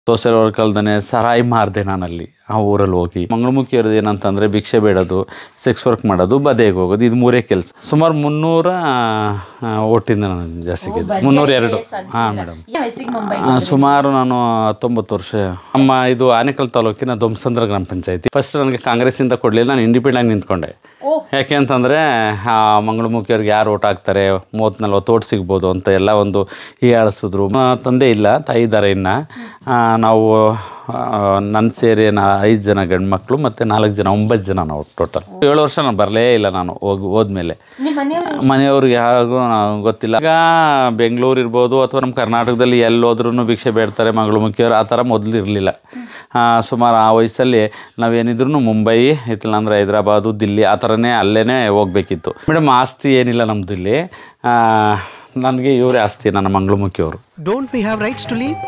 Social work ಅಲ್ದೇ ಸರಾಯಿ ಮಾರಿದೆ ನಾನಲ್ಲಿ ಆ ಊರಲ್ಲಿ ಹೋಗಿ ಮಂಗಳಮುಖಿ ಅವ್ರದ್ದು ಏನಂತಂದರೆ ಭಿಕ್ಷೆ ಬೇಡೋದು ಸೆಕ್ಸ್ ವರ್ಕ್ ಮಾಡೋದು ಬದೆಗೆ ಹೋಗೋದು ಇದು ಮೂರೇ ಕೆಲಸ ಸುಮಾರು ಮುನ್ನೂರ ಆ, ಒಟ್ಟಿಂದ ನಾನು ಜಾಸ್ತಿ ಗೆದ್ದೆ ಮುನ್ನೂರ ಎರಡು ಹಾಂ ಮೇಡಮ್ ವಯಸ್ಸಿಗೆ ಮುಂಬೈ ಆ, ಸುಮಾರು ನಾನು ಹತ್ತೊಂಬತ್ತು ವರ್ಷ ನಮ್ಮ ಇದು ಆನೇಕಲ್ ತಾಲೂಕಿನ ದೊಂಸಂದ್ರ ಗ್ರಾಮ ಪಂಚಾಯತಿ ಫಸ್ಟ್ ನನಗೆ ಕಾಂಗ್ರೆಸ್ಸಿಂದ ಕೊಡಲಿಲ್ಲ ನಾನು ಇಂಡಿಪೆಂಡೆಂಟ್ ನಿಂತ್ಕೊಂಡೆ ಓಹ್. ಯಾಕೆ ಅಂತಂದರೆ ಮಂಗಳಮುಖಿ ಅವ್ರಿಗೆ ಯಾರು ಓಟ್ ಹಾಕ್ತಾರೆ ಮೂವತ್ತು ನಲ್ವತ್ತು ಓಟ್ ಸಿಗ್ಬೋದು ಅಂತ ಎಲ್ಲ ಒಂದು ಹೀಯಾಳಿಸಿದ್ರು ಆ, ತಂದೆ ಇಲ್ಲ ತಾಯಿ ಇದ್ದಾರೆ ಇನ್ನು ಆ, ನಾವು ನನ್ನ ಸೇರಿ ನಾ ಐದು ಜನ ಗಂಡು ಮಕ್ಕಳು ಮತ್ತು ನಾಲ್ಕು ಜನ ಒಂಬತ್ತು ಜನ ನಾವು ಟೋಟಲ್ ಏಳು ವರ್ಷ ನಾನು ಬರಲೇ ಇಲ್ಲ ನಾನು ಹೋಗಿ ಹೋದ್ಮೇಲೆ ನಿಮ್ಮ ಮನೆಯವರು ಮನೆಯವ್ರಿಗೆ ಯಾರಿಗೂ ಗೊತ್ತಿಲ್ಲ ಈಗ ಬೆಂಗಳೂರು ಇರ್ಬೋದು ಅಥವಾ ನಮ್ಮ ಕರ್ನಾಟಕದಲ್ಲಿ ಎಲ್ಲೋದ್ರೂ ಭಿಕ್ಷೆ ಬೇಡ್ತಾರೆ ಮಗಳು ಮುಖ್ಯವರು ಆ ಥರ ಮೊದಲು ಇರಲಿಲ್ಲ ಸುಮಾರು ಆ ವಯಸ್ಸಲ್ಲಿ ನಾವೇನಿದ್ರು ಮುಂಬೈ ಇತ್ತಲ್ಲ ಹೈದ್ರಾಬಾದು ದಿಲ್ಲಿ ಆ ಥರನೇ ಅಲ್ಲೇ ಹೋಗ್ಬೇಕಿತ್ತು ಮೇಡಮ್ ಆಸ್ತಿ ಏನಿಲ್ಲ ನಮ್ಮದು ಇಲ್ಲಿ ನನಗೆ ಇವರೇ ಆಸ್ತಿ ನನ್ನ ಮಂಗಳಮುಖಿಯವರು Don't we have rights to leave?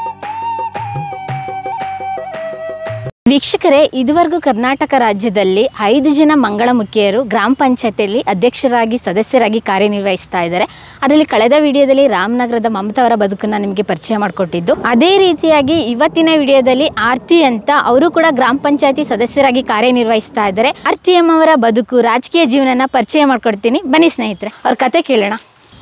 ವೀಕ್ಷಕರೇ ಇದುವರೆಗೂ ಕರ್ನಾಟಕ ರಾಜ್ಯದಲ್ಲಿ ಐದು ಜನ ಮಂಗಳಮುಖಿಯರು ಗ್ರಾಮ ಪಂಚಾಯತಿಯಲ್ಲಿ ಅಧ್ಯಕ್ಷರಾಗಿ ಸದಸ್ಯರಾಗಿ ಕಾರ್ಯನಿರ್ವಹಿಸ್ತಾ ಇದ್ದಾರೆ ಅದರಲ್ಲಿ ಕಳೆದ ವಿಡಿಯೋದಲ್ಲಿ ರಾಮನಗರದ ಮಮತಾ ಅವರ ಬದುಕನ್ನು ನಿಮಗೆ ಪರಿಚಯ ಮಾಡಿಕೊಟ್ಟಿದ್ದು ಅದೇ ರೀತಿಯಾಗಿ ಇವತ್ತಿನ ವಿಡಿಯೋದಲ್ಲಿ ಆರ್ತಿ ಅಂತ ಅವರು ಕೂಡ ಗ್ರಾಮ ಪಂಚಾಯತಿ ಸದಸ್ಯರಾಗಿ ಕಾರ್ಯನಿರ್ವಹಿಸ್ತಾ ಇದ್ದಾರೆ ಆರ್ತಿ ಎಂ ಅವರ ಬದುಕು ರಾಜಕೀಯ ಜೀವನನ ಪರಿಚಯ ಮಾಡ್ಕೊಡ್ತೀನಿ ಬನ್ನಿ ಸ್ನೇಹಿತರೆ ಅವ್ರ ಕತೆ ಕೇಳೋಣ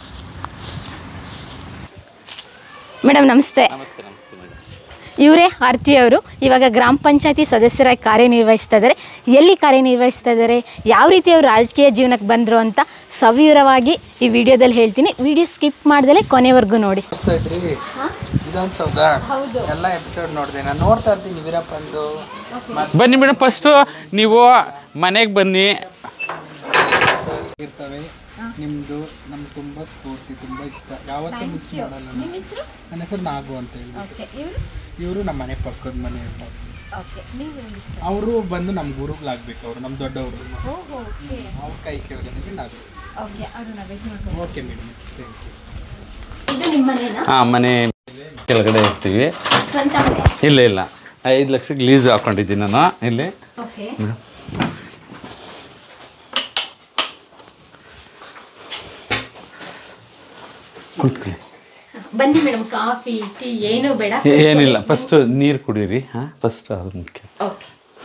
ಮೇಡಮ್ ನಮಸ್ತೆ ಇವರೇ ಆರ್ತಿ ಅವರು ಇವಾಗ ಗ್ರಾಮ ಪಂಚಾಯತಿ ಸದಸ್ಯರಾಗಿ ಕಾರ್ಯನಿರ್ವಹಿಸ್ತಾ ಇದ್ದಾರೆ ಎಲ್ಲಿ ಕಾರ್ಯನಿರ್ವಹಿಸ್ತಾ ಇದ್ದಾರೆ ಯಾವ ರೀತಿ ಅವರು ರಾಜಕೀಯ ಜೀವನಕ್ಕೆ ಬಂದರು ಅಂತ ಸವಿವರವಾಗಿ ಈ ವಿಡಿಯೋದಲ್ಲಿ ಹೇಳ್ತೀನಿ ವಿಡಿಯೋ ಸ್ಕಿಪ್ ಮಾಡ್ದಲೇ ಕೊನೆವರೆಗೂ ನೋಡಿ ಅನಿಸ್ತಾ ಇದ್ರಿ ವಿಧಾನಸೌಧ ಎಲ್ಲ ಎಪಿಸೋಡ್ ನೋಡಿದೆ ನಾನು ನೋಡ್ತಾ ಇರ್ತೀನಿ ವೀರಪ್ಪಂದು ಬನ್ನಿ ಮೇಡಮ್ ಫಸ್ಟು ನೀವು ಮನೆಗೆ ಬನ್ನಿ ಇರ್ತವೆ ನಿಮ್ಮದು ನಮ್ಗೆ ತುಂಬ ಸ್ಫೂರ್ತಿ ತುಂಬ ಇಷ್ಟ ಯಾವತ್ತೂ ಮಿಸ್ ಮಾಡಲ್ಲ ನಾನು. ನನ್ನ ಹೆಸರು ನಾಗು ಅಂತ ಹೇಳಿ ಇವರು ನಮ್ಮ ಮನೆ ಪಕ್ಕದ ಮನೆ ಅವರು ಬಂದು ನಮ್ಮ ಗುರುಗಳಾಗ್ಬೇಕು ಅವರು ನಮ್ಮ ದೊಡ್ಡವರು ಅವ್ರ ಕೈ ಕೆಳಗಡೆ ನಾವು ಓಕೆ ಮೇಡಮ್ ಥ್ಯಾಂಕ್ ಯು ಇದು ನಿಮ್ಮ ಮನೇನಾ ಹಾಂ ಮನೆ ಕೆಳಗಡೆ ಇರ್ತೀವಿ ಸ್ವಂತ ಮನೆ ಇಲ್ಲ ಇಲ್ಲ ಐದು ಲಕ್ಷಕ್ಕೆ ಲೀಸ್ ಹಾಕೊಂಡಿದ್ದೀನಿ ನಾನು ಇಲ್ಲಿ ಓಕೆ ಕುತ್ಕೊಳ್ಳಿ ಬನ್ನಿ ಮೇಡಮ್ ಕಾಫಿ ಟೀ ಏನೂ ಬೇಡ ಏನಿಲ್ಲ ಫಸ್ಟ್ ನೀರು ಕುಡೀರಿ ಹಾಂ ಫಸ್ಟ್ ಅದು ಮುಖ್ಯ ಓಕೆ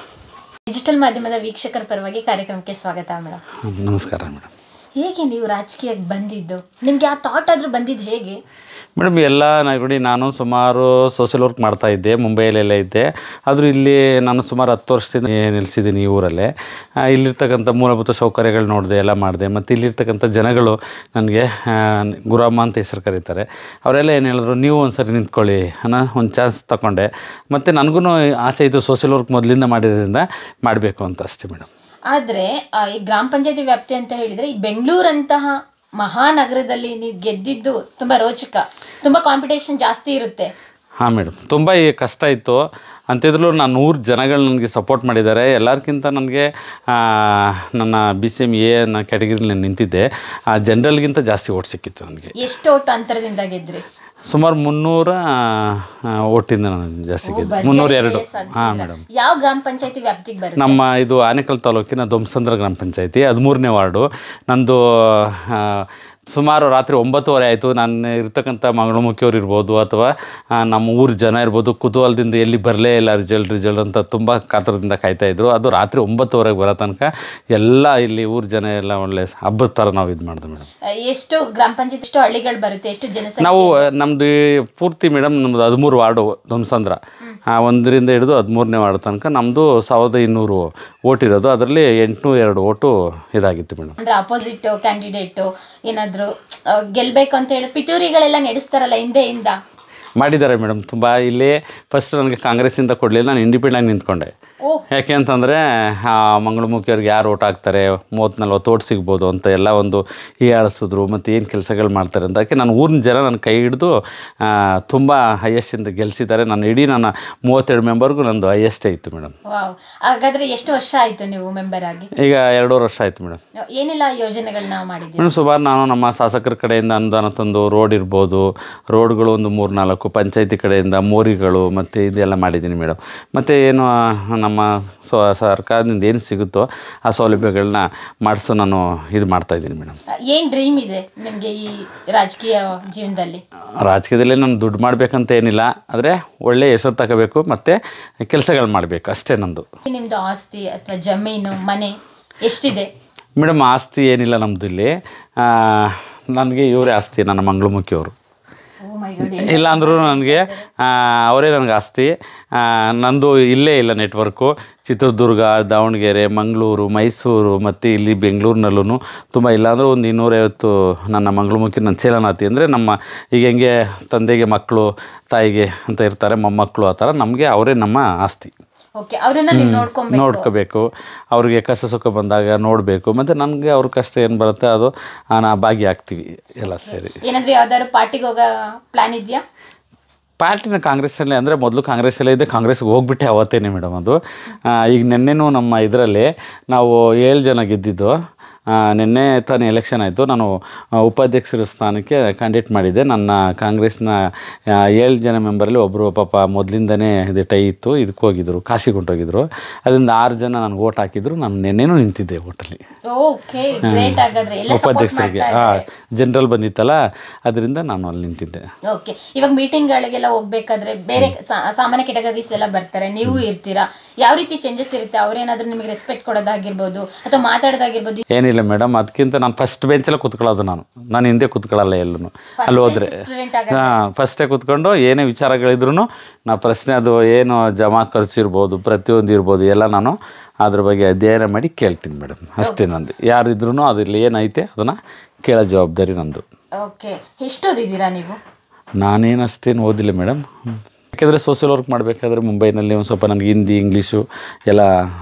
ಡಿಜಿಟಲ್ ಮಾಧ್ಯಮದ ವೀಕ್ಷಕರ ಪರವಾಗಿ ಕಾರ್ಯಕ್ರಮಕ್ಕೆ ಸ್ವಾಗತ ಮೇಡಮ್ ಹ್ಮ್, ನಮಸ್ಕಾರ ಮೇಡಮ್ ಹೇಗೆ ನೀವು ರಾಜಕೀಯಕ್ಕೆ ಬಂದಿದ್ದು ನಿಮ್ಗೆ ಆ ಥಾಟ್ ಆದ್ರೂ ಬಂದಿದ್ದು ಹೇಗೆ ಮೇಡಮ್ ಎಲ್ಲ ನೋಡಿ ನಾನು ಸುಮಾರು ಸೋಷಿಯಲ್ ವರ್ಕ್ ಮಾಡ್ತಾ ಇದ್ದೆ ಮುಂಬೈಯಲ್ಲೆಲ್ಲ ಇದ್ದೆ ಆದರೂ ಇಲ್ಲಿ ನಾನು ಸುಮಾರು ಹತ್ತು ವರ್ಷದಿಂದ ನಿಲ್ಲಿಸಿದ್ದೀನಿ ಈ ಊರಲ್ಲೇ ಆ, ಇಲ್ಲಿರ್ತಕ್ಕಂಥ ಮೂಲಭೂತ ಸೌಕರ್ಯಗಳು ನೋಡಿದೆ ಎಲ್ಲ ಮಾಡಿದೆ ಮತ್ತು ಇಲ್ಲಿರ್ತಕ್ಕಂಥ ಜನಗಳು ನನಗೆ ಗುರಮ್ಮ ಅಂತ ಹೆಸರು ಕರೀತಾರೆ ಅವರೆಲ್ಲ ಏನು ಹೇಳಿದ್ರು ನೀವು ಒಂದು ಸರಿ ನಿಂತ್ಕೊಳ್ಳಿ ಅನ್ನೋ ಒಂದು ಚಾನ್ಸ್ ತಗೊಂಡೆ ಮತ್ತು ನನಗೂ ಆಸೆ ಇತ್ತು ಸೋಷಿಯಲ್ ವರ್ಕ್ ಮೊದಲಿಂದ ಮಾಡಿದ್ರಿಂದ ಮಾಡಬೇಕು ಅಂತ ಅಷ್ಟೇ ಮೇಡಮ್ ಆದರೆ ಈ ಗ್ರಾಮ ಪಂಚಾಯತಿ ವ್ಯಾಪ್ತಿ ಅಂತ ಹೇಳಿದರೆ ಈ ಬೆಂಗಳೂರಂತಹ ಮಹಾನಗರದಲ್ಲಿ ನೀವು ಗೆದ್ದಿದ್ದು ತುಂಬ ರೋಚಕ ತುಂಬ ಕಾಂಪಿಟೇಷನ್ ಜಾಸ್ತಿ ಇರುತ್ತೆ ಹಾಂ ಮೇಡಮ್ ತುಂಬ ಈ ಕಷ್ಟ ಇತ್ತು ಅಂತಿದ್ರೂ ನಾನು ನೂರು ಜನಗಳು ನನಗೆ ಸಪೋರ್ಟ್ ಮಾಡಿದ್ದಾರೆ ಎಲ್ಲರಿಗಿಂತ ನನಗೆ ಆ, ನನ್ನ ಬಿ ಸಿ ಎಮ್ ಎ ಅನ್ನೋ ಕ್ಯಾಟಗಿರಿಲಿ ನಿಂತಿದ್ದೆ ಆ ಜನರಲ್ಗಿಂತ ಜಾಸ್ತಿ ಓಟ್ ಸಿಕ್ಕಿತ್ತು ನನಗೆ ಎಷ್ಟು ಓಟು ಅಂತರದಿಂದ ಗೆದ್ರಿ ಸುಮಾರು ಮುನ್ನೂರ ಆ, ಓಟಿಂದ ನಾನು ಜಾಸ್ತಿ ಗೆದ್ದೆ ಮುನ್ನೂರ ಎರಡು ಹಾಂ ಮೇಡಮ್ ಯಾವ ಗ್ರಾಮ ಪಂಚಾಯತಿ ವ್ಯಾಪ್ತಿಗೆ ಬರುತ್ತೆ ನಮ್ಮ ಇದು ಆನೇಕಲ್ ತಾಲೂಕಿನ ದೊಂಸಂದ್ರ ಗ್ರಾಮ ಪಂಚಾಯತಿ ಹದಿಮೂರನೇ ವಾರ್ಡು ನಂದು ಆ, ಸುಮಾರು ರಾತ್ರಿ ಒಂಬತ್ತುವರೆ ಆಯಿತು ನಾನು ಇರ್ತಕ್ಕಂಥ ಮಂಗಳಮುಖಿಯವ್ರು ಇರ್ಬೋದು ಅಥವಾ ಆ, ನಮ್ಮ ಊರ ಜನ ಇರ್ಬೋದು ಕುತೂಹಲದಿಂದ ಎಲ್ಲಿ ಬರಲೇ ಇಲ್ಲ ರಿಸಲ್ಟ್ ರಿಸಲ್ಟ್ ಅಂತ ತುಂಬ ಕಾತರದಿಂದ ಕಾಯ್ತಾ ಇದ್ರು ಅದು ರಾತ್ರಿ ಒಂಬತ್ತುವರೆಗೆ ಬರೋ ತನಕ ಎಲ್ಲ ಇಲ್ಲಿ ಊರ ಜನ ಎಲ್ಲ ಒಳ್ಳೆ ಹಬ್ಬದ ಥರ ನಾವು ಇದು ಮಾಡಿದೆ ಮೇಡಮ್ ಆ, ಎಷ್ಟು ಗ್ರಾಮ ಪಂಚಾಯತ್ ಎಷ್ಟು ಹಳ್ಳಿಗಳು ಬರುತ್ತೆ ಎಷ್ಟು ಜನಸಂಖ್ಯೆ ನಾವು ನಮ್ಮದು ಪೂರ್ತಿ ಮೇಡಮ್ ನಮ್ಮದು ಹದಿಮೂರು ವಾರ್ಡು ಧ್ವಂಸಂದ್ರ ಒಂದರಿಂದ ಹಿಡಿದು ಹದಿಮೂರನೇ ವಾರ್ಡ್ ತನಕ ನಮ್ಮದು ಸಾವಿರದ ಇನ್ನೂರು ಓಟ್ ಇರೋದು ಅದರಲ್ಲಿ ಎಂಟುನೂರ ಎರಡು ಓಟು ಇದಾಗಿತ್ತು ಮೇಡಮ್ ಅಂದ್ರೆ ಅಪೋಸಿಟ್ ಕ್ಯಾಂಡಿಡೇಟ್ ಏನಾದ್ರು ಆ, ಗೆಲ್ಬೇಕು ಅಂತ ಹೇಳಿ ಪಿತೂರಿಗಳೆಲ್ಲ ನಡೆಸ್ತಾರಲ್ಲ ಹಿಂದೆಯಿಂದ ಮಾಡಿದ್ದಾರೆ ಮೇಡಮ್ ತುಂಬ ಇಲ್ಲಿ ಫಸ್ಟ್ ನನಗೆ ಕಾಂಗ್ರೆಸ್ಸಿಂದ ಕೊಡಲಿಲ್ಲ ನಾನು ಇಂಡಿಪೆಂಡೆಂಟ್ ನಿಂತ್ಕೊಂಡೆ ಓಹ್. ಯಾಕೆ ಅಂತಂದರೆ ಮಂಗಳಮುಖಿಯವ್ರಿಗೆ ಯಾರು ಓಟ್ ಹಾಕ್ತಾರೆ ಮೂವತ್ತು ನಲ್ವತ್ತು ಓಟ್ ಸಿಗ್ಬೋದು ಅಂತ ಎಲ್ಲ ಒಂದು ಹೀಯಾಳಿಸಿದ್ರು ಮತ್ತು ಏನು ಕೆಲಸಗಳು ಮಾಡ್ತಾರೆ ಅಂತ ಅದಕ್ಕೆ ನಾನು ಊರಿನ ಜನ ನನ್ನ ಕೈ ಹಿಡಿದು ತುಂಬ ಹೈಯೆಸ್ಟಿಂದ ಗೆಲ್ಲಿಸಿದ್ದಾರೆ ನಾನು ಇಡೀ ನನ್ನ ಮೂವತ್ತೆರಡು ಮೆಂಬರ್ಗೂ ನಂದು ಹೈಯೆಸ್ಟೇ ಇತ್ತು ಮೇಡಮ್ ವಾವ್ ಹಾಗಾದ್ರೆ ಎಷ್ಟು ವರ್ಷ ಆಯ್ತು ನೀವು ಮೆಂಬರ್ ಆಗಿ ಈಗ ಎರಡೂವರೆ ವರ್ಷ ಆಯಿತು ಮೇಡಮ್ ಏನೆಲ್ಲ ಯೋಜನೆಗಳನ್ನ ಮಾಡಿದ್ದೀವಿ ಮೇಡಮ್ ಸುಮಾರು ನಾನು ನಮ್ಮ ಶಾಸಕರ ಕಡೆಯಿಂದ ಅನುದಾನ ತಂದು ರೋಡ್ ಇರ್ಬೋದು ರೋಡ್ಗಳು ಒಂದು ಮೂರು ನಾಲ್ಕು ವರ್ಕು ಪಂಚಾಯತಿ ಕಡೆಯಿಂದ ಮೋರಿಗಳು ಮತ್ತು ಇದೆಲ್ಲ ಮಾಡಿದ್ದೀನಿ ಮೇಡಮ್ ಮತ್ತು ಏನು ಆ, ನಮ್ಮ ಸೊ ಸರ್ಕಾರದಿಂದ ಏನು ಸಿಗುತ್ತೋ ಆ ಸೌಲಭ್ಯಗಳನ್ನ ಮಾಡಿಸೋ ನಾನು ಇದು ಮಾಡ್ತಾಯಿದ್ದೀನಿ ಮೇಡಮ್ ಏನು ಡ್ರೀಮ್ ಇದೆ ನಿಮಗೆ ಈ ರಾಜಕೀಯ ಜೀವನದಲ್ಲಿ ರಾಜಕೀಯದಲ್ಲಿ ನಾನು ದುಡ್ಡು ಮಾಡಬೇಕಂತ ಏನಿಲ್ಲ ಆದರೆ ಒಳ್ಳೆಯ ಹೆಸರು ತಗೋಬೇಕು ಮತ್ತು ಕೆಲಸಗಳು ಮಾಡಬೇಕು ಅಷ್ಟೇ ನಂದು ನಿಮ್ಮದು ಆಸ್ತಿ ಅಥವಾ ಜಮೀನು ಮನೆ ಎಷ್ಟಿದೆ ಮೇಡಮ್ ಆಸ್ತಿ ಏನಿಲ್ಲ ನಮ್ಮದು ಇಲ್ಲಿ ನನಗೆ ಇವರೇ ಆಸ್ತಿ ನನ್ನ ಮಂಗಳಮುಖಿಯವರು ಇಲ್ಲ ಅಂದರೂ ನನಗೆ ಅವರೇ ನನಗೆ ಆಸ್ತಿ ಆ, ನಂದು ಇಲ್ಲೇ ಇಲ್ಲ ನೆಟ್ವರ್ಕು ಚಿತ್ರದುರ್ಗ ದಾವಣಗೆರೆ ಮಂಗಳೂರು ಮೈಸೂರು ಮತ್ತು ಇಲ್ಲಿ ಬೆಂಗಳೂರಿನಲ್ಲೂ ತುಂಬ ಇಲ್ಲಾಂದರೂ ಒಂದು ಇನ್ನೂರೈವತ್ತು ನನ್ನ ಮಂಗಳಮುಖಿ ನನ್ನ ಚೇಲನಾತಿ ಅಂದರೆ ನಮ್ಮ ಈಗ ಹೆಂಗೆ ತಂದೆಗೆ ಮಕ್ಕಳು ತಾಯಿಗೆ ಅಂತ ಇರ್ತಾರೆ ಮೊಮ್ಮಕ್ಕಳು ಆ ಥರ ನಮಗೆ ಅವರೇ ನಮ್ಮ ಆಸ್ತಿ ಓಕೆ ಅವರನ್ನ ನೀವು ನೋಡ್ಕೊಬೇಕು ನೋಡ್ಕೋಬೇಕು ಅವ್ರಿಗೆ ಕಷ್ಟ ಸುಖ ಬಂದಾಗ ನೋಡಬೇಕು ಮತ್ತು ನನಗೆ ಅವ್ರ ಕಷ್ಟ ಏನು ಬರುತ್ತೆ ಅದು ಆ, ನಾ ಭಾಗಿಯಾಗ್ತೀವಿ ಎಲ್ಲ ಸೇರಿ ಏನಾದ್ರೂ ಯಾವ್ದಾದ್ರು ಪಾರ್ಟಿಗೆ ಹೋಗೋ ಪ್ಲಾನ್ ಇದೆಯಾ ಪಾರ್ಟಿನ ಕಾಂಗ್ರೆಸ್ಸಲ್ಲೇ ಅಂದರೆ ಮೊದಲು ಕಾಂಗ್ರೆಸ್ಸಲ್ಲೇ ಇದ್ದೆ ಕಾಂಗ್ರೆಸ್ಗೆ ಹೋಗ್ಬಿಟ್ಟೆ ಅವತ್ತೇನೆ ಮೇಡಮ್ ಅದು ಆ, ಈಗ ನಿನ್ನೆನೂ ನಮ್ಮ ಇದರಲ್ಲಿ ನಾವು ಏಳು ಜನ ಗೆದ್ದಿದ್ದು ಆ, ನಿನ್ನೆ ತಾನೇ ಎಲೆಕ್ಷನ್ ಆಯಿತು ನಾನು ಆ, ಉಪಾಧ್ಯಕ್ಷರ ಸ್ಥಾನಕ್ಕೆ ಕ್ಯಾಂಡಿಡೇಟ್ ಮಾಡಿದ್ದೆ ನನ್ನ ಕಾಂಗ್ರೆಸ್ನ ಆ, ಏಳು ಜನ ಮೆಂಬರಲ್ಲಿ ಒಬ್ಬರು ಪಾಪ ಮೊದಲಿಂದನೇ ಇದು ಟೈ ಇತ್ತು ಇದಕ್ಕೆ ಹೋಗಿದ್ರು ಕಾಶಿಗೆ ಹೊಂಟೋಗಿದ್ರು ಅದರಿಂದ ಆರು ಜನ ನನಗೆ ಓಟ್ ಹಾಕಿದ್ರು ನಾನು ನಿನ್ನೆನೂ ನಿಂತಿದ್ದೆ ಓಟಲ್ಲಿ ಓಕೆ ಗ್ರೇಟ್ ಹಾಗಾದ್ರೆ ಎಲ್ಲ ಸಪೋರ್ಟ್ ಉಪಾಧ್ಯಕ್ಷರಿಗೆ ಮಾಡ್ತಾ ಹಾಂ ಇದ್ದಾರೆ ಜನರಲ್ ಬಂದಿತ್ತಲ್ಲ ಅದರಿಂದ ನಾನು ಅಲ್ಲಿ ನಿಂತಿದ್ದೆ ಓಕೆ ಇವಾಗ ಮೀಟಿಂಗ್ಗಳಿಗೆಲ್ಲ ಹೋಗ್ಬೇಕಾದ್ರೆ ಬೇರೆ ಸಾ- ಸಾಮಾನ್ಯ ಕೆಟಗರೀಸ್ ಎಲ್ಲ ಬರ್ತಾರೆ ನೀವು ಇರ್ತೀರಾ ಯಾವ ರೀತಿ ಚೇಂಜಸ್ ಇರುತ್ತೆ ಅವ್ರೇನಾದ್ರೂ ನಿಮಗೆ ರೆಸ್ಪೆಕ್ಟ್ ಕೊಡೋದಾಗಿರ್ಬೋದು ಅಥವಾ ಮಾತಾಡೋದಾಗಿರ್ಬೋದು ಏನಿಲ್ಲ ಮೇಡಮ್ ಅದಕ್ಕಿಂತ ನಾನು ಫಸ್ಟ್ ಬೆಂಚಲ್ಲೇ ಕೂತ್ಕೊಳ್ಳೋದು ನಾನು ನಾನು ಹಿಂದೆ ಕೂತ್ಕೊಳ್ಳಲ್ಲ ಎಲ್ಲೂ ಅಲ್ಲಿ ಹೋದರೆ ಸ್ಟೂಡೆಂಟ್ ಆಗ ಹಾಂ ಫಸ್ಟೇ ಕೂತ್ಕೊಂಡು ಏನೇ ವಿಚಾರಗಳಿದ್ರು ನಾ ಪ್ರಶ್ನೆ ಅದು ಏನು ಜಮಾ ಖರ್ಚು ಇರ್ಬೋದು ಪ್ರತಿಯೊಂದು ಇರ್ಬೋದು ಎಲ್ಲ ನಾನು ಅದ್ರ ಬಗ್ಗೆ ಅಧ್ಯಯನ ಮಾಡಿ ಕೇಳ್ತೀನಿ ಮೇಡಮ್ ಅಷ್ಟೇ ನಂದು ಯಾರಿದ್ರು ಅದ್ರಲ್ಲಿ ಏನೈತೆ ಅದನ್ನು ಕೇಳೋ ಜವಾಬ್ದಾರಿ ನಂದು ಓಕೆ ಎಷ್ಟು ಓದಿದ್ದೀರಾ ನೀವು ನಾನೇನು ಅಷ್ಟೇನು ಓದಿಲ್ಲ ಮೇಡಮ್ ಯಾಕೆಂದರೆ ಸೋಷಿಯಲ್ ವರ್ಕ್ ಮಾಡಬೇಕಾದ್ರೆ ಮುಂಬೈನಲ್ಲಿ ಒಂದು ಸ್ವಲ್ಪ ನನಗೆ ಹಿಂದಿ ಇಂಗ್ಲೀಷು ಎಲ್ಲ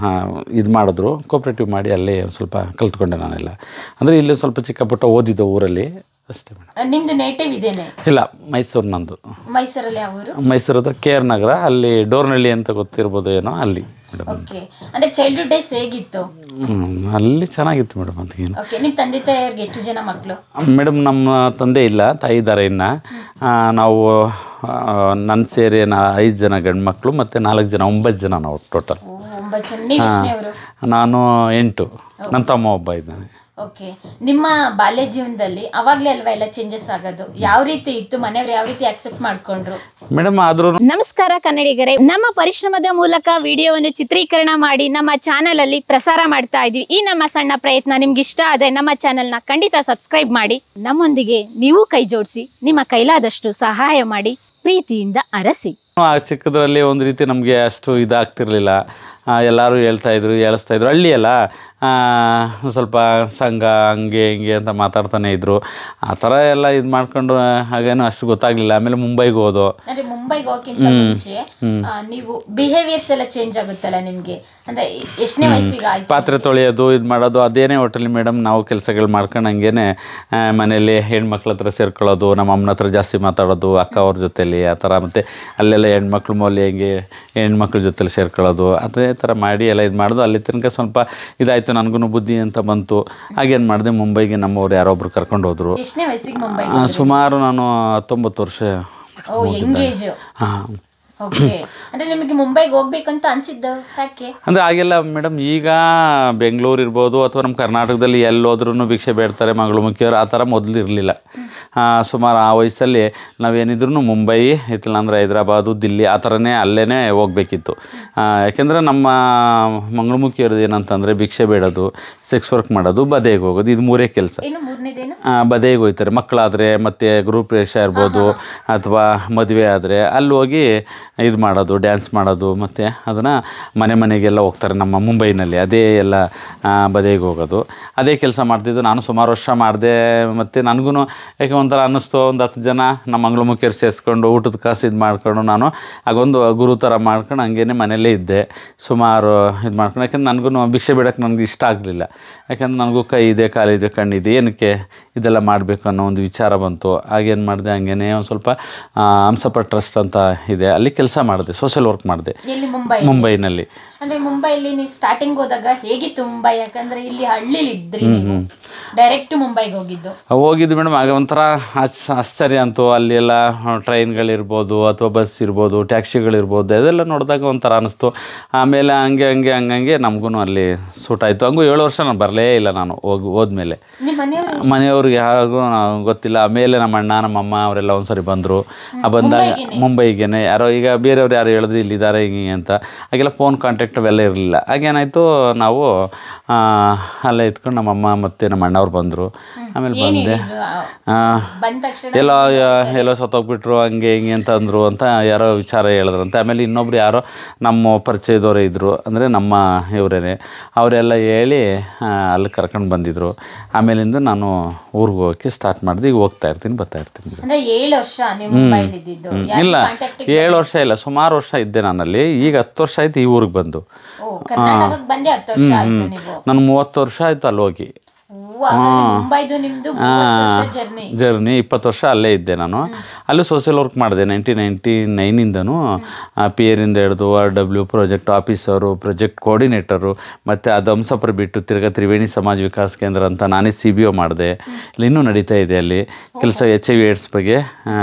ಇದು ಮಾಡಿದ್ರು ಕೋಪ್ರೇಟಿವ್ ಮಾಡಿ ಅಲ್ಲೇ ಒಂದು ಸ್ವಲ್ಪ ಕಲ್ತ್ಕೊಂಡೆ ನಾನೆಲ್ಲ ಅಂದರೆ ಇಲ್ಲಿ ಸ್ವಲ್ಪ ಚಿಕ್ಕ ಪುಟ್ಟ ಓದಿದ್ದು ಊರಲ್ಲಿ ಅಷ್ಟೇ ಮೇಡಮ್ ಅಹ್, ನಿಮ್ದು ನೇಟಿವ್ ಇದೇನೆ ಇಲ್ಲ ಮೈಸೂರು ನಂದು ಮೈಸೂರಲ್ಲಿ ಯಾವ ಊರು ಮೈಸೂರು ಹತ್ರ ಕೆ ಆರ್ ನಗರ ಅಲ್ಲಿ ಡೋರ್ನಳ್ಳಿ ಅಂತ ಗೊತ್ತಿರ್ಬೋದು ಏನೋ ಅಲ್ಲಿ ಮೇಡಮ್ ಓಕೆ ಅಂದ್ರೆ ಚೈಲ್ಡ್ಹುಡ್ ಡೇಸ್ ಹೇಗಿತ್ತು ಅಲ್ಲಿ ಚೆನ್ನಾಗಿತ್ತು ಮೇಡಮ್ ಅದಕ್ಕೇನು ಓಕೆ ನಿಮ್ಮ ತಂದೆ ತಾಯಿಯವ್ರಿಗೆ ಎಷ್ಟು ಜನ ಮಕ್ಕಳು ಮೇಡಮ್ ನಮ್ಮ ತಂದೆ ಇಲ್ಲ ತಾಯಿ ಇದ್ದಾರೆ ಇನ್ನು ಆ, ನಾವು ನನ್ನ ಸೇರಿ ನಾ ಐದು ಜನ ಗಂಡು ಮಕ್ಕಳು ಮತ್ತು ನಾಲ್ಕು ಜನ ಒಂಬತ್ತು ಜನ ನಾವು ಟೋಟಲ್ ಒಂಬತ್ತು ಜನ ನೀವು ಎಷ್ಟನೇವರು ನಾನು ಎಂಟು ನನ್ನ ತಮ್ಮ ಒಬ್ಬ ಇದ್ದಾನೆ ಓಕೆ ನಿಮ್ಮ ಬಾಲ್ಯ ಜೀವನದಲ್ಲಿ ಅವಾಗ್ಲೇ ಅಲ್ವಾ ಎಲ್ಲ ಚೇಂಜಸ್ ಆಗೋದು ಯಾವ ರೀತಿ ಇತ್ತು ಮನೆಯವ್ರು ಯಾವ ರೀತಿ ಅಕ್ಸೆಪ್ಟ್ ಮಾಡ್ಕೊಂಡ್ರು ಮೇಡಮ್ ಆದ್ರೂ ನಮಸ್ಕಾರ ಕನ್ನಡಿಗರೇ ನಮ್ಮ ಪರಿಶ್ರಮದ ಮೂಲಕ ವಿಡಿಯೋವನ್ನು ಚಿತ್ರೀಕರಣ ಮಾಡಿ ನಮ್ಮ ಚಾನಲ್ ಅಲ್ಲಿ ಪ್ರಸಾರ ಮಾಡ್ತಾ ಇದ್ವಿ ಈ ನಮ್ಮ ಸಣ್ಣ ಪ್ರಯತ್ನ ನಿಮ್ಗೆ ಇಷ್ಟ ಆದ್ರೆ ನಮ್ಮ ಚಾನೆಲ್ನ ಖಂಡಿತ ಸಬ್ಸ್ಕ್ರೈಬ್ ಮಾಡಿ ನಮ್ಮೊಂದಿಗೆ ನೀವು ಕೈ ಜೋಡಿಸಿ ನಿಮ್ಮ ಕೈಲಾದಷ್ಟು ಸಹಾಯ ಮಾಡಿ ಪ್ರೀತಿಯಿಂದ ಅರಸಿ ಆ ಚಿಕ್ಕದ್ರಲ್ಲಿ ಒಂದು ರೀತಿ ನಮಗೆ ಅಷ್ಟು ಇದಾಗ್ತಿರ್ಲಿಲ್ಲ ಎಲ್ಲರೂ ಹೇಳ್ತಾ ಇದ್ರು ಹೇಳಿಸ್ತಾ ಇದ್ರು ಹಳ್ಳಿ ಅಲ್ಲ ಆ, ಒಂದ್ ಸ್ವಲ್ಪ ಸಂಘ ಹಂಗೆ ಹಿಂಗೆ ಅಂತ ಮಾತಾಡ್ತಾನೆ ಇದ್ರು ಆ ಥರ ಎಲ್ಲ ಇದು ಮಾಡ್ಕೊಂಡು ಹಾಗೇನು ಅಷ್ಟು ಗೊತ್ತಾಗಲಿಲ್ಲ ಆಮೇಲೆ ಮುಂಬೈಗೆ ಹೋದೋ ಅಂದ್ರೆ ಮುಂಬೈಗೆ ಹೋಗಕ್ಕಿಂತ ಮುಂಚೆ ಆ, ನೀವು ಬಿಹೇವಿಯರ್ಸ್ ಎಲ್ಲ ಚೇಂಜ್ ಆಗುತ್ತಲ್ಲ ನಿಮ್ಗೆ ಅಂದ್ರೆ ಎಷ್ಟನೇ ವಯಸ್ಸಿಗೆ ಆಯ್ತು ಪಾತ್ರೆ ತೊಳೆಯೋದು ಇದು ಮಾಡೋದು ಅದೇನೇ ಹೋಟೆಲ್ ಮೇಡಮ್ ನಾವು ಕೆಲಸಗಳು ಮಾಡ್ಕೊಂಡು ಹಂಗೇನೆ ಆ, ಮನೇಲಿ ಹೆಣ್ಮಕ್ಳ ಹತ್ರ ಸೇರ್ಕೊಳ್ಳೋದು ನಮ್ಮ ಅಮ್ಮನ ಹತ್ರ ಜಾಸ್ತಿ ಮಾತಾಡೋದು ಅಕ್ಕ ಅವ್ರ ಜೊತೆಲಿ ಆ ಥರ ಮತ್ತು ಅಲ್ಲೆಲ್ಲ ಹೆಣ್ಮಕ್ಳು ಮೌಲ್ಯ ಹೆಂಗೆ ಹೆಣ್ಮಕ್ಳ ಜೊತೆಲಿ ಸೇರ್ಕೊಳ್ಳೋದು ಅದೇ ಥರ ಮಾಡಿ ಎಲ್ಲ ಇದು ಮಾಡೋದು ಅಲ್ಲಿ ತನಕ ಸ್ವಲ್ಪ ಇದಾಯಿತು ನನಗೂ ಬುದ್ಧಿ ಅಂತ ಬಂತು ಹಾಗೇನು ಮಾಡಿದೆ ಮುಂಬೈಗೆ ನಮ್ಮವ್ರು ಯಾರೊಬ್ರು ಕರ್ಕೊಂಡು ಹೋದರು ಎಷ್ಟನೇ ವಯಸ್ಸಿಗೆ ಮುಂಬೈ ಆ, ಸುಮಾರು ನಾನು ಹತ್ತೊಂಬತ್ತು ವರ್ಷ ಓ ಎಂಗೇಜ್ ಹಾಂ ಓಕೆ ಅಂದ್ರೆ ನಿಮಗೆ ಮುಂಬೈಗೆ ಹೋಗ್ಬೇಕಂತ ಅನ್ಸಿದ್ದು ಯಾಕೆ ಅಂದರೆ ಆಗೆಲ್ಲ ಮೇಡಮ್ ಈಗ ಬೆಂಗಳೂರು ಇರ್ಬೋದು ಅಥವಾ ನಮ್ಮ ಕರ್ನಾಟಕದಲ್ಲಿ ಎಲ್ಲೋದ್ರೂ ಭಿಕ್ಷೆ ಬೇಡ್ತಾರೆ ಮಗಳು ಮುಖ್ಯವರು ಆ ಥರ ಮೊದಲು ಇರಲಿಲ್ಲ ಸುಮಾರು ಆ ವಯಸ್ಸಲ್ಲಿ ನಾವೇನಿದ್ರು ಮುಂಬೈ ಇತ್ತಿಲ್ಲಾಂದ್ರೆ ಹೈದ್ರಾಬಾದು ದಿಲ್ಲಿ ಆ ಥರನೇ ಅಲ್ಲೇ ಹೋಗ್ಬೇಕಿತ್ತು ಯಾಕೆಂದರೆ ನಮ್ಮ ಮಂಗಳಮುಖಿಯವ್ರದ್ದು ಏನಂತಂದರೆ ಭಿಕ್ಷೆ ಬೇಡೋದು ಸೆಕ್ಸ್ ವರ್ಕ್ ಮಾಡೋದು ಬದೆಗೆ ಹೋಗೋದು ಇದು ಮೂರೇ ಕೆಲಸ ಏನು ಮೂರನೇದೇನು ಬದೆಗೆ ಹೋಗ್ತಾರೆ ಮಕ್ಕಳಾದರೆ ಮತ್ತು ಗ್ರೂಪ್ ರೇಷ ಇರ್ಬೋದು ಅಥವಾ ಮದುವೆ ಆದರೆ ಅಲ್ಲಿ ಹೋಗಿ ಇದು ಮಾಡೋದು ಡ್ಯಾನ್ಸ್ ಮಾಡೋದು ಮತ್ತು ಅದನ್ನು ಮನೆ ಮನೆಗೆಲ್ಲ ಹೋಗ್ತಾರೆ ನಮ್ಮ ಮುಂಬೈನಲ್ಲಿ ಅದೇ ಎಲ್ಲ ಬದೆಗೆ ಹೋಗೋದು ಅದೇ ಕೆಲಸ ಮಾಡ್ತಿದ್ದು ನಾನು ಸುಮಾರು ವರ್ಷ ಮಾಡಿದೆ ಮತ್ತು ನನಗೂ ಯಾಕೆ ಒಂಥರ ಅನ್ನಿಸ್ತು ಒಂದು ಹತ್ತು ಜನ ನಮ್ಮ ಮಂಗಳಮುಖಿಯರು ಸೇರಿಸ್ಕೊಂಡು ಊಟದ ಕಾಸು ಇದು ಮಾಡ್ಕೊಂಡು ನಾನು ಆಗೊಂದು ಗುರು ಥರ ಮಾಡ್ಕೊಂಡು ಹಂಗೇನೆ ಮನೆಯಲ್ಲೇ ಇದ್ದೆ ಸುಮಾರು ಇದು ಮಾಡ್ಕೊಂಡು ಯಾಕಂದ್ರೆ ನನಗೂ ಭಿಕ್ಷೆ ಬಿಡೋಕ್ಕೆ ನನಗೆ ಇಷ್ಟ ಆಗಲಿಲ್ಲ ಯಾಕಂದ್ರೆ ನನಗೂ ಕೈ ಇದೆ ಕಾಲಿದೆ ಕಣ್ಣಿದೆ ಏನಕ್ಕೆ ಇದೆಲ್ಲ ಮಾಡಬೇಕು ಅನ್ನೋ ಒಂದು ವಿಚಾರ ಬಂತು ಆಗೇನು ಮಾಡಿದೆ ಹಂಗೇನೆ ಒಂದು ಸ್ವಲ್ಪ ಆ, ಹಂಸಪ್ಪ ಟ್ರಸ್ಟ್ ಅಂತ ಇದೆ ಅಲ್ಲಿ ಕೆಲಸ ಮಾಡಿದೆ ಸೋಷಿಯಲ್ ವರ್ಕ್ ಮಾಡಿದೆ ಎಲ್ಲಿ ಮುಂಬೈ ಮುಂಬೈನಲ್ಲಿ ಅಂದ್ರೆ ಮುಂಬೈಲಿ ನೀವು ಸ್ಟಾರ್ಟಿಂಗ್ ಹೋದಾಗ ಹೇಗಿತ್ತು ಮುಂಬೈ ಯಾಕಂದ್ರೆ ಇಲ್ಲಿ ಹಳ್ಳಿಲಿ ಇದ್ರಿ ನೀವು ಡೈರೆಕ್ಟ್ ಮುಂಬೈಗೆ ಹೋಗಿದ್ದು ಹೋಗಿದ್ದು ಮೇಡಮ್ ಆಗ ಒಂಥರ ಆಚ್ ಆಶ್ಚರ್ಯ ಅಂತೂ ಅಲ್ಲಿ ಎಲ್ಲ ಟ್ರೈನ್ಗಳಿರ್ಬೋದು ಅಥವಾ ಬಸ್ ಇರ್ಬೋದು ಟ್ಯಾಕ್ಸಿಗಳಿರ್ಬೋದು ಅದೆಲ್ಲ ನೋಡಿದಾಗ ಒಂಥರ ಅನ್ನಿಸ್ತು ಆಮೇಲೆ ಹಂಗೆ ಹಂಗೆ ಹಂಗಂಗೆ ನಮಗೂ ಅಲ್ಲಿ ಸೂಟ್ ಆಯಿತು ಹಂಗೂ ಏಳು ವರ್ಷ ನಾನು ಬರಲೇ ಇಲ್ಲ ನಾನು ಹೋಗಿ ಹೋದ್ಮೇಲೆ ನಿಮ್ಮ ಮನೆಯವರು ಮನೆಯವ್ರಿಗೆ ಯಾರಿಗೂ ನಾವು ಗೊತ್ತಿಲ್ಲ ಆಮೇಲೆ ನಮ್ಮ ಅಣ್ಣ ನಮ್ಮ ಅಮ್ಮ ಅವರೆಲ್ಲ ಒಂದ್ಸರಿ ಬಂದರು ಆ ಬಂದಾಗ ಮುಂಬೈಗೇನೆ ಯಾರೋ ಈಗ ಬೇರೆಯವ್ರು ಯಾರು ಹೇಳಿದ್ರು ಇಲ್ಲಿದ್ದಾರೆ ಹಿಂಗೆ ಅಂತ ಹಾಗೆಲ್ಲ ಫೋನ್ ಕಾಂಟ್ಯಾಕ್ಟ್ ಅವೆಲ್ಲ ಇರಲಿಲ್ಲ ಹಾಗೇನಾಯಿತು ನಾವು ಆ, ಅಲ್ಲೇ ಇದ್ಕೊಂಡು ನಮ್ಮ ಅಮ್ಮ ಮತ್ತು ನಮ್ಮ ಅಣ್ಣವ್ರು ಬಂದರು ಆಮೇಲೆ ಬಂದೆ ಆ, ಬಂದ ತಕ್ಷಣ ಎಲ್ಲೋ ಎಲ್ಲೋ ಸತ್ತೋಗ್ಬಿಟ್ರು ಹಂಗೆ ಹಿಂಗೆ ಅಂತ ಅಂದರು ಅಂತ ಯಾರೋ ವಿಚಾರ ಹೇಳಿದ್ರಂತೆ ಆಮೇಲೆ ಇನ್ನೊಬ್ರು ಯಾರೋ ನಮ್ಮ ಪರಿಚಯದವರೇ ಇದ್ದರು ಅಂದರೆ ನಮ್ಮ ಇವರೇನೆ ಅವರೆಲ್ಲ ಹೇಳಿ ಆ, ಅಲ್ಲಿ ಕರ್ಕೊಂಡು ಬಂದಿದ್ರು ಆಮೇಲಿಂದ ನಾನು ಊರಿಗೆ ಹೋಗೋಕ್ಕೆ ಸ್ಟಾರ್ಟ್ ಮಾಡಿದೆ ಈಗ ಹೋಗ್ತಾ ಇರ್ತೀನಿ ಬರ್ತಾ ಇರ್ತೀನಿ ಅಂದ್ರೆ ಏಳು ವರ್ಷ ನೀವು ಮುಂಬೈಲಿ ಇದ್ದಿದ್ದು ಇಲ್ಲ ಏಳು ವರ್ಷ ಇಲ್ಲ ಸುಮಾರು ವರ್ಷ ಇದ್ದೆ ನಾನಲ್ಲಿ ಈಗ ಹತ್ತು ವರ್ಷ ಆಯ್ತು ಈ ಊರಿಗೆ ಬಂದು ಓ ಕರ್ನಾಟಕಕ್ಕೆ ಬಂದೆ ಹತ್ತು ವರ್ಷ ಆಯ್ತು ನೀವು ನಾನು ಮೂವತ್ತು ವರ್ಷ ಆಯ್ತು ಅಲ್ಲಿ ಹೋಗಿ ಓ, ಹಾಗಾದ್ರೆ ಮುಂಬೈದು ನಿಮ್ದು ಮೂವತ್ತು ವರ್ಷ ಜರ್ನಿ ಜರ್ನಿ ಇಪ್ಪತ್ತು ವರ್ಷ ಅಲ್ಲೇ ಇದ್ದೆ ನಾನು ಅಲ್ಲೂ ಸೋಷಿಯಲ್ ವರ್ಕ್ ಮಾಡಿದೆ ನೈನ್ಟೀನ್ ನೈಂಟಿ ನೈನಿಂದನೂ ಪಿ ಎರಿಂದ ಹಿಡಿದು R W project officer project coordinator ಮತ್ತು ಅದು ಹಂಸಪುರ ಬಿಟ್ಟು ತಿರ್ಗಾ ತ್ರಿವೇಣಿ ಸಮಾಜ ವಿಕಾಸ್ ಕೇಂದ್ರ ಅಂತ ನಾನೇ ಸಿ ಬಿ ಒ ಮಾಡಿದೆ ಇಲ್ಲಿ ಇನ್ನೂ ನಡೀತಾ ಇದೆ ಅಲ್ಲಿ ಕೆಲಸ ಎಚ್ ಐ ವಿ ಏಡ್ಸ್ ಬಗ್ಗೆ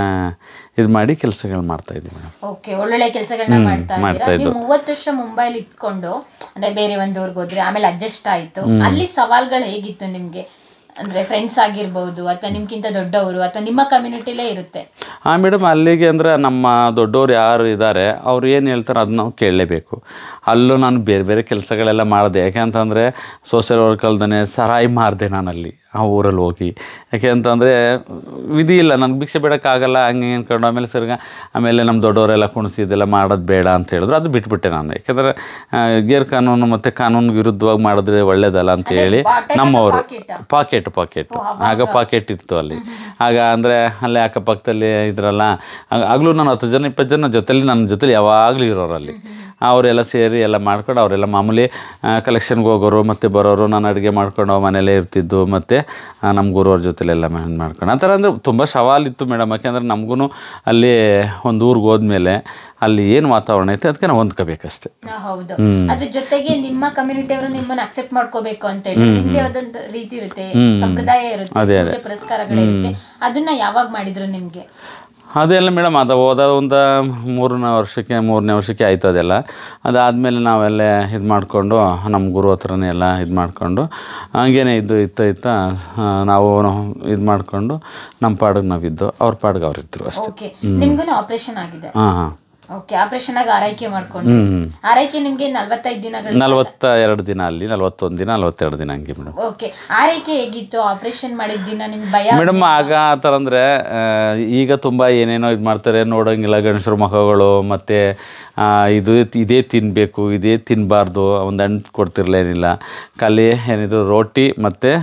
ಇದು ಮಾಡಿ ಕೆಲಸಗಳು ಮಾಡ್ತಾ ಇದ್ದೀವಿ ಮೇಡಮ್ ಓಕೆ ಒಳ್ಳೊಳ್ಳೆ ಕೆಲಸಗಳನ್ನ ಮಾಡ್ತಾ ಇದ್ದೀರಾ ನೀವು ಮೂವತ್ತು ವರ್ಷ ಮುಂಬೈಲಿ ಇದ್ಕೊಂಡು ಅಂದ್ರೆ ಬೇರೆ ಒಂದು ಊರಿಗೆ ಹೋದ್ರಿ ಆಮೇಲೆ ಅಡ್ಜಸ್ಟ್ ಆಯ್ತು ಅಲ್ಲಿ ಸವಾಲ್ಗಳು ಹೇಗಿತ್ತು ನಿಮ್ಗೆ ಅಂದ್ರೆ ಫ್ರೆಂಡ್ಸ್ ಆಗಿರ್ಬೋದು ಅಥವಾ ನಿಮ್ಗಿಂತ ದೊಡ್ಡವರು ಅಥವಾ ನಿಮ್ಮ ಕಮ್ಯುನಿಟಿಲೇ ಇರುತ್ತೆ ಹಾಂ ಮೇಡಮ್ ಅಲ್ಲಿಗೆ ಅಂದರೆ ನಮ್ಮ ದೊಡ್ಡವ್ರು ಯಾರು ಇದ್ದಾರೆ ಅವ್ರು ಏನು ಹೇಳ್ತಾರೆ ಅದನ್ನ ನಾವು ಕೇಳಲೇಬೇಕು ಅಲ್ಲೂ ನಾನು ಬೇರೆ ಬೇರೆ ಕೆಲಸಗಳೆಲ್ಲ ಮಾಡಿದೆ ಯಾಕೆಂತಂದರೆ ಸೋಷಿಯಲ್ ವರ್ಕ್ ಅಲ್ದೇ ಸರಾಯಿ ಮಾರಿದೆ ನಾನು ಅಲ್ಲಿ ಆ ಊರಲ್ಲಿ ಹೋಗಿ ಯಾಕೆ ಅಂತಂದರೆ ವಿಧಿ ಇಲ್ಲ ನನಗೆ ಭಿಕ್ಷೆ ಬಿಡೋಕ್ಕಾಗಲ್ಲ ಹಂಗೆ ಹಿಂಗೆ ಅನ್ಕೊಂಡು ಆಮೇಲೆ ಸರ್ಗ ಆಮೇಲೆ ನಮ್ಮ ದೊಡ್ಡವರೆಲ್ಲ ಕುಣಿಸಿ ಇದೆಲ್ಲ ಮಾಡೋದು ಬೇಡ ಅಂತ ಹೇಳಿದ್ರು ಅದು ಬಿಟ್ಬಿಟ್ಟೆ ನಾನು ಯಾಕೆಂದರೆ ಗೇರ್ ಕಾನೂನು ಮತ್ತು ಕಾನೂನು ವಿರುದ್ಧವಾಗಿ ಮಾಡಿದ್ರೆ ಒಳ್ಳೇದಲ್ಲ ಅಂತ ಹೇಳಿ ನಮ್ಮವರು ಪಾಕೆಟ್ ಪಾಕೆಟ್ ಆಗ ಪಾಕೆಟ್ ಇತ್ತು ಅಲ್ಲಿ ಆಗ ಅಂದರೆ ಅಲ್ಲೇ ಅಕ್ಕಪಕ್ಕದಲ್ಲಿ ಇದ್ರಲ್ಲ ಆಗ- ಆಗ್ಲೂ ನಾನು ಹತ್ತು ಜನ ಇಪ್ಪತ್ತು ಜನ ಜೊತೆಲಿ ನನ್ನ ಜೊತೆಲಿ ಯಾವಾಗಲೂ ಇರೋರು ಅಲ್ಲಿ ಅವರೆಲ್ಲ ಸೇರಿ ಎಲ್ಲ ಮಾಡ್ಕೊಂಡು ಅವರೆಲ್ಲ ಮಾಮೂಲಿ ಕಲೆಕ್ಷನ್ಗೆ ಹೋಗೋರು ಮತ್ತು ಬರೋರು ನಾನು ಅಡುಗೆ ಮಾಡ್ಕೊಂಡು ಮನೇಲೇ ಇರ್ತಿದ್ದು ಮತ್ತು ನಮ್ಮ ಗುರುವ್ರ ಜೊತೆಲೆಲ್ಲ ಇದು ಮಾಡ್ಕೊಂಡು ಆ ಥರ ಅಂದರೆ ತುಂಬ ಸವಾಲಿತ್ತು ಮೇಡಮ್ ಯಾಕೆಂದರೆ ನಮಗೂ ಅಲ್ಲಿ ಒಂದು ಊರಿಗೆ ಹೋದ್ಮೇಲೆ ಅಲ್ಲಿ ಏನು ವಾತಾವರಣ ಐತೆ ಅದಕ್ಕೆ ನಾವು ಹೊಂದ್ಕೋಬೇಕಷ್ಟೆ ಆ, ಹೌದು ಅದ್ರ ಜೊತೆಗೆ ನಿಮ್ಮ ಕಮ್ಯುನಿಟಿ ಅವರು ನಿಮ್ಮನ್ನ ಅಕ್ಸೆಪ್ಟ್ ಮಾಡ್ಕೋಬೇಕು ಅಂತ ಹೇಳಿ ನಿಮ್ದೇ ಆದಂತ ರೀತಿ ಇರುತ್ತೆ ಸಂಪ್ರದಾಯ ಇರುತ್ತೆ ಪೂಜೆ ಪುರಸ್ಕಾರಗಳಿರುತ್ತೆ ಅದನ್ನ ಯಾವಾಗ ಮಾಡಿದ್ರು ನಿಮ್ಗೆ ಅದೆಲ್ಲ ಮೇಡಮ್ ಅದು ಹೋದ ಒಂದು ಮೂರನೇ ವರ್ಷಕ್ಕೆ ಮೂರನೇ ವರ್ಷಕ್ಕೆ ಆಯಿತು ಅದೆಲ್ಲ ಅದಾದಮೇಲೆ ನಾವೆಲ್ಲ ಇದು ಮಾಡಿಕೊಂಡು ನಮ್ಮ ಗುರು ಹತ್ರನೇ ಎಲ್ಲ ಇದು ಮಾಡಿಕೊಂಡು ಹಂಗೇನೆ ಇದು ಇತ್ತ ಇತ್ತ ಆ, ನಾವು ಇದು ಮಾಡಿಕೊಂಡು ನಮ್ಮ ಪಾಡಿಗೆ ನಾವಿದ್ದು ಅವ್ರ ಪಾಡಿಗೆ ಅವ್ರು ಇದ್ದರು ಅಷ್ಟೇ ಓಕೆ ನಿಮ್ಗೂ ಆಪರೇಷನ್ ಆಗಿದೆ ಹಾಂ ಹಾಂ ಓಕೆ ಆಪರೇಷನ್ ಆಗಿ ಆರೈಕೆ ಮಾಡ್ಕೊಂಡು ಆರೈಕೆ ನಿಮ್ಗೆ ನಲ್ವತ್ತೈದು ದಿನಗಳು ನಲ್ವತ್ತ ಎರಡು ದಿನ ಅಲ್ಲಿ ನಲ್ವತ್ತೊಂದು ದಿನ ನಲ್ವತ್ತೆರಡು ದಿನ ಹಂಗೆ ಮೇಡಮ್ ಓಕೆ ಆರೈಕೆ ಹೇಗಿತ್ತು ಆಪರೇಷನ್ ಮಾಡಿದ ದಿನ ನಿಮ್ಗೆ ಭಯ ಮೇಡಮ್ ಆಗ ಆ ಥರ ಅಂದರೆ ಈಗ ತುಂಬ ಏನೇನೋ ಇದು ಮಾಡ್ತಾರೆ ನೋಡೋಂಗಿಲ್ಲ ಗಣಸರ ಮುಖಗಳು ಮತ್ತು ಇದು ಇದೇ ತಿನ್ನಬೇಕು ಇದೇ ತಿನ್ನಬಾರ್ದು ಒಂದು ಹಣ್ಣು ಕೊಡ್ತಿರ್ಲೇನಿಲ್ಲ ಖಾಲಿ ಏನಿದು ರೋಟಿ ಮತ್ತು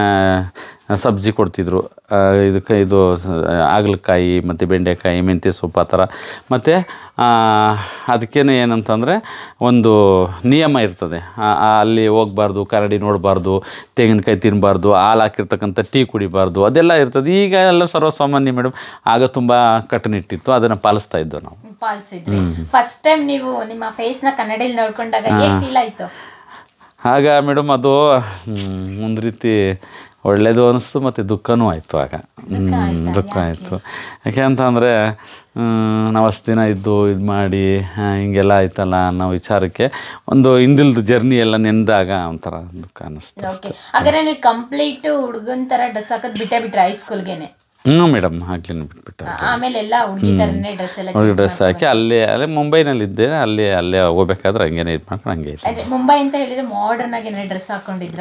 ಸಬ್ಜಿ ಕೊಡ್ತಿದ್ರು ಆ, ಇದಕ್ಕೆ ಇದು ಸ- ಹಾಗಲಕಾಯಿ ಮತ್ತು ಬೆಂಡೆಕಾಯಿ ಮೆಂತ್ಯ ಸೊಪ್ಪು ಆ ಥರ ಮತ್ತು ಅದಕ್ಕೇನೆ ಏನಂತಂದರೆ ಒಂದು ನಿಯಮ ಇರ್ತದೆ ಆ- ಆ ಅಲ್ಲಿ ಹೋಗ್ಬಾರ್ದು ಕರಡಿ ನೋಡಬಾರ್ದು ತೆಂಗಿನಕಾಯಿ ತಿನ್ನಬಾರ್ದು ಹಾಲು ಹಾಕಿರ್ತಕ್ಕಂಥ ಟೀ ಕುಡಿಬಾರ್ದು ಅದೆಲ್ಲ ಇರ್ತದೆ ಈಗ ಎಲ್ಲ ಸರ್ವಸಾಮಾನ್ಯ ಮೇಡಮ್ ಆಗ ತುಂಬ ಕಟ್ಟುನಿಟ್ಟಿತ್ತು ಅದನ್ನು ಪಾಲಿಸ್ತಾ ಇದ್ದೋ ನಾವು ಪಾಲಿಸಿದ್ರಿ ಫಸ್ಟ್ ಟೈಮ್ ನೀವು ನಿಮ್ಮ ಫೇಸ್ ನ ಕನ್ನಡಿಯಲ್ಲಿ ನೋಡ್ಕೊಂಡಾಗ ಹೇಗ್ ಫೀಲ್ ಆಯ್ತು ಆಗ ಮೇಡಮ್ ಅದು ಹ್ಮ್, ಒಂದು ರೀತಿ ಒಳ್ಳೆಯದು ಅನ್ನಿಸ್ತು ಮತ್ತು ದುಃಖನೂ ಆಯಿತು ಆಗ ಹ್ಮ್, ದುಃಖ ಆಯಿತು ಯಾಕೆ ಅಂತಂದರೆ ನಾವು ಅಷ್ಟು ದಿನ ಇದ್ದು ಇದು ಮಾಡಿ ಆ, ಹಿಂಗೆಲ್ಲ ಆಯ್ತಲ್ಲ ಅನ್ನೋ ವಿಚಾರಕ್ಕೆ ಒಂದು ಹಿಂದಿಲ್ದು ಜರ್ನಿ ಎಲ್ಲ ನೆನೆದಾಗ ಒಂಥರ ದುಃಖ ಅನ್ನಿಸ್ತು ಓಕೆ ಹಾಗಾದ್ರೆ ನೀವು ಕಂಪ್ಲೀಟ್ ಹುಡುಗನ್ ತರ ಡ್ರೆಸ್ ಹಾಕೋದ್ ಬಿಟ್ಟೇ ಬಿಟ್ರೆ ಹೈಸ್ಕೂಲ್ಗೆನೆ ಹ್ಞೂ ಮೇಡಮ್ ಆಗ್ಲಿನ ಬಿಟ್ಬಿಟ್ಟು ಆಮೇಲೆ ಎಲ್ಲ ಹುಡುಗಿ ತರನೇ ಡ್ರೆಸ್ ಎಲ್ಲ ಅವ್ರಿಗೆ ಡ್ರೆಸ್ ಹಾಕಿ ಅಲ್ಲೇ ಅಲ್ಲೇ ಮುಂಬೈನಲ್ಲಿದ್ದೆ ಅಲ್ಲಿ ಅಲ್ಲೇ ಹೋಗ್ಬೇಕಾದ್ರೆ ಹಂಗೇನೆ ಇದು ಮಾಡ್ಕೊಂಡು ಹಂಗೆ ಇತ್ತು ಅದೇ ಮುಂಬೈ ಅಂತ ಹೇಳಿದ್ರೆ ಮಾಡರ್ನ್ ಆಗಿ ಡ್ರೆಸ್ ಹಾಕೊಂಡಿದ್ರ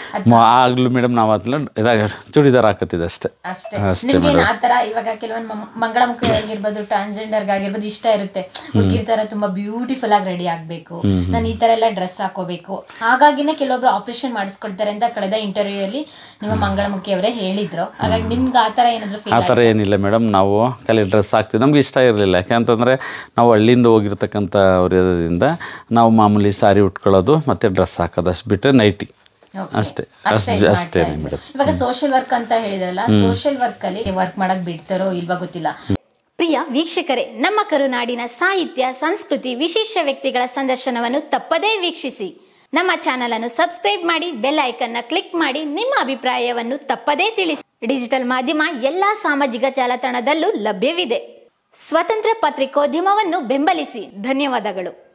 ಆಗ್ಲೂ ಮೇಡಮ್ ನಾವು ಅದನ್ನ ಇದಾಗ ಚೂಡಿದಾರ್ ಹಾಕತ್ತಿದ್ದೆ ಅಷ್ಟೇ ಅಷ್ಟೇ ನಿಮ್ಗೆ ಆ ತರ ಇವಾಗ ಕೆಲವೊಂದು ಮಂಗಳಮುಖಿ ಆಗಿರ್ಬೋದು ಟ್ರಾನ್ಸ್ಜೆಂಡರ್ ಆಗಿರ್ಬೋದು ಇಷ್ಟ ಇರುತ್ತೆ ಹುಡುಗಿರ್ ತರ ತುಂಬಾ ಬ್ಯೂಟಿಫುಲ್ ಆಗಿ ರೆಡಿ ಆಗ್ಬೇಕು ನಾನು ಈ ತರ ಎಲ್ಲ ಡ್ರೆಸ್ ಹಾಕೋಬೇಕು ಹಾಗಾಗಿನೇ ಕೆಲವೊಬ್ರು ಆಪರೇಷನ್ ಮಾಡಿಸ್ಕೊಳ್ತಾರೆ ಅಂತ ಕಳೆದ ಇಂಟರ್ವ್ಯೂ ಅಲ್ಲಿ ನಿಮ್ಮ ಮಂಗಳಮುಖಿ ಅವರೇ ಹೇಳಿದ್ರು ಹಾಗಾಗಿ ನಿಮ್ಗೆ ಆ ತರ ಏನಾದ್ರು ಆ ಫೀಲ್ ಥರ ಏನಿಲ್ಲ ಮೇಡಮ್ ನಾವು ಖಾಲಿ ಡ್ರೆಸ್ ಹಾಕ್ತೀವಿ ನಮ್ಗೆ ಇಷ್ಟ ಇರಲಿಲ್ಲ ಯಾಕೆಂತಂದರೆ ನಾವು ಹಳ್ಳಿಯಿಂದ ಹೋಗಿರ್ತಕ್ಕಂಥ ಇರೋದ್ರಿಂದ ನಾವು ಮಾಮೂಲಿ ಸಾರಿ ಉಟ್ಕೊಳ್ಳೋದು ಮತ್ತು ಡ್ರೆಸ್ ಹಾಕೋದು ಅಷ್ಟು ಬಿಟ್ಟರೆ ನೈಟಿ ಅಷ್ಟೇ ಅಷ್ಟೇ ಅಷ್ಟೇ ಮೇಡಮ್ ಇವಾಗ ಸೋಷಿಯಲ್ ವರ್ಕ್ ಅಂತ ಹೇಳಿದ್ರಲ್ಲ ಸೋಷಿಯಲ್ ವರ್ಕ್ ಅಲ್ಲಿ ವರ್ಕ್ ಮಾಡಕ್ ಬಿಡ್ತಾರೋ ಇಲ್ವಾ ಗೊತ್ತಿಲ್ಲ ಪ್ರಿಯ ವೀಕ್ಷಕರೇ ನಮ್ಮ ಕರುನಾಡಿನ ಸಾಹಿತ್ಯ ಸಂಸ್ಕೃತಿ ವಿಶೇಷ ವ್ಯಕ್ತಿಗಳ ಸಂದರ್ಶನವನ್ನು ತಪ್ಪದೇ ವೀಕ್ಷಿಸಿ ನಮ್ಮ ಚಾನಲ್ ಅನ್ನು ಸಬ್ಸ್ಕ್ರೈಬ್ ಮಾಡಿ ಬೆಲ್ ಐಕನ್ನ ಕ್ಲಿಕ್ ಮಾಡಿ ನಿಮ್ಮ ಅಭಿಪ್ರಾಯವನ್ನು ತಪ್ಪದೇ ತಿಳಿಸಿ ಡಿಜಿಟಲ್ ಮಾಧ್ಯಮ ಎಲ್ಲಾ ಸಾಮಾಜಿಕ ಜಾಲತಾಣದಲ್ಲೂ ಲಭ್ಯವಿದೆ ಸ್ವತಂತ್ರ ಪತ್ರಿಕೋದ್ಯಮವನ್ನು ಬೆಂಬಲಿಸಿ ಧನ್ಯವಾದಗಳು